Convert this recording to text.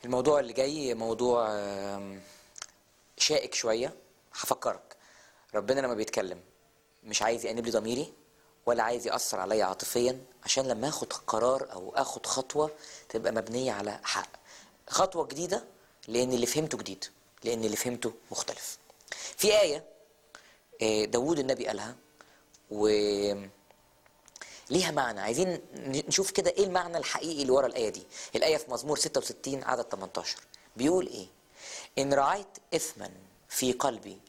الموضوع اللي جاي موضوع آم، شائك شوية هفكرك ربنا لما بيتكلم مش عايز يأنب لي ضميري ولا عايز يأثر عليا عاطفيا عشان لما اخد قرار او اخد خطوة تبقى مبنية على حق خطوة جديدة لان اللي فهمته جديد لان اللي فهمته مختلف في آية آه، داوود النبي قالها و ليها معنى عايزين نشوف كده ايه المعنى الحقيقي اللي ورا الايه دي الايه في مزمور 66 عدد 18 بيقول ايه ان رعيت اثما في قلبي